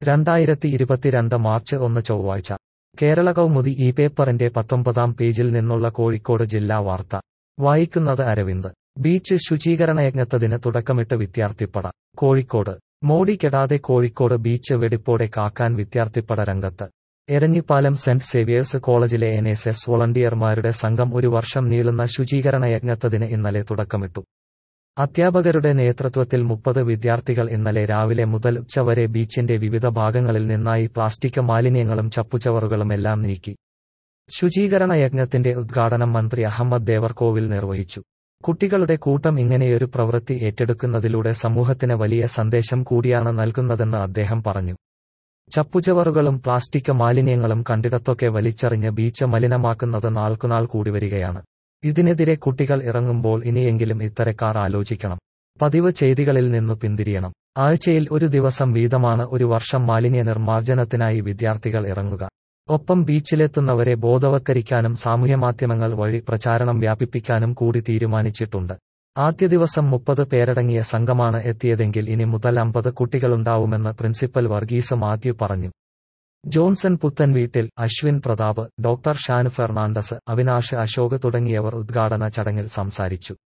രണ്ടായിരത്തി ഇരുപത്തിരണ്ട് മാർച്ച് ഒന്ന് ചൊവ്വാഴ്ച കേരള കൗമുദി ഈ പേപ്പറിന്റെ പത്തൊമ്പതാം പേജിൽ നിന്നുള്ള കോഴിക്കോട് ജില്ലാ വാർത്ത വായിക്കുന്നത് അരവിന്ദ് ബീച്ച് ശുചീകരണയജ്ഞത്തതിന് തുടക്കമിട്ട് വിദ്യാർത്ഥിപ്പട കോഴിക്കോട് മോടി കെടാതെ കോഴിക്കോട് ബീച്ച് വെടിപ്പോടെ കാക്കാൻ വിദ്യാർത്ഥിപ്പട രംഗത്ത് എരഞ്ഞിപ്പാലം സെന്റ് സേവിയേഴ്സ് കോളേജിലെ എൻ എസ് എസ് വോളണ്ടിയർമാരുടെ സംഘം ഒരു വർഷം നീളുന്ന ശുചീകരണ യജ്ഞത്തതിന് ഇന്നലെ തുടക്കമിട്ടു അധ്യാപകരുടെ നേതൃത്വത്തിൽ മുപ്പത് വിദ്യാർത്ഥികൾ ഇന്നലെ രാവിലെ മുതൽ ഉച്ചവരെ ബീച്ചിന്റെ വിവിധ ഭാഗങ്ങളിൽ നിന്നായി പ്ലാസ്റ്റിക് മാലിന്യങ്ങളും ചപ്പുചവറുകളുമെല്ലാം നീക്കി ശുചീകരണ യജ്ഞത്തിന്റെ ഉദ്ഘാടനം മന്ത്രി അഹമ്മദ് ദേവർകോവിൽ നിർവഹിച്ചു കുട്ടികളുടെ കൂട്ടം ഇങ്ങനെയൊരു പ്രവൃത്തി ഏറ്റെടുക്കുന്നതിലൂടെ സമൂഹത്തിന് വലിയ സന്ദേശം കൂടിയാണ് നൽകുന്നതെന്ന് അദ്ദേഹം പറഞ്ഞു ചപ്പുചവറുകളും പ്ലാസ്റ്റിക് മാലിന്യങ്ങളും കണ്ടിടത്തൊക്കെ വലിച്ചെറിഞ്ഞ് ബീച്ച് മലിനമാക്കുന്നത് നാൾക്കുനാൾ കൂടി വരികയാണ് ഇതിനെതിരെ കുട്ടികൾ ഇറങ്ങുമ്പോൾ ഇനിയെങ്കിലും ഇത്തരക്കാർ ആലോചിക്കണം പതിവ് ചെയ്തികളിൽ നിന്നു പിന്തിരിയണം ആഴ്ചയിൽ ഒരു ദിവസം വീതമാണ് ഒരു വർഷം മാലിന്യ നിർമ്മാർജ്ജനത്തിനായി വിദ്യാർത്ഥികൾ ഇറങ്ങുക ഒപ്പം ബീച്ചിലെത്തുന്നവരെ ബോധവത്കരിക്കാനും സാമൂഹ്യമാധ്യമങ്ങൾ വഴി പ്രചാരണം വ്യാപിപ്പിക്കാനും കൂടി തീരുമാനിച്ചിട്ടുണ്ട് ആദ്യ ദിവസം മുപ്പത് പേരടങ്ങിയ സംഘമാണ് എത്തിയതെങ്കിൽ ഇനി മുതൽ അമ്പത് കുട്ടികളുണ്ടാവുമെന്ന് പ്രിൻസിപ്പൽ വർഗീസ് മാത്യു പറഞ്ഞു Johnson Puthenveettil Ashwin Prathap doctor Shan Fernandez Avinash Ashok തുടങ്ങിയവർ ഉദ്ഘാടന ചടങ്ങിൽ സംസാരിച്ചു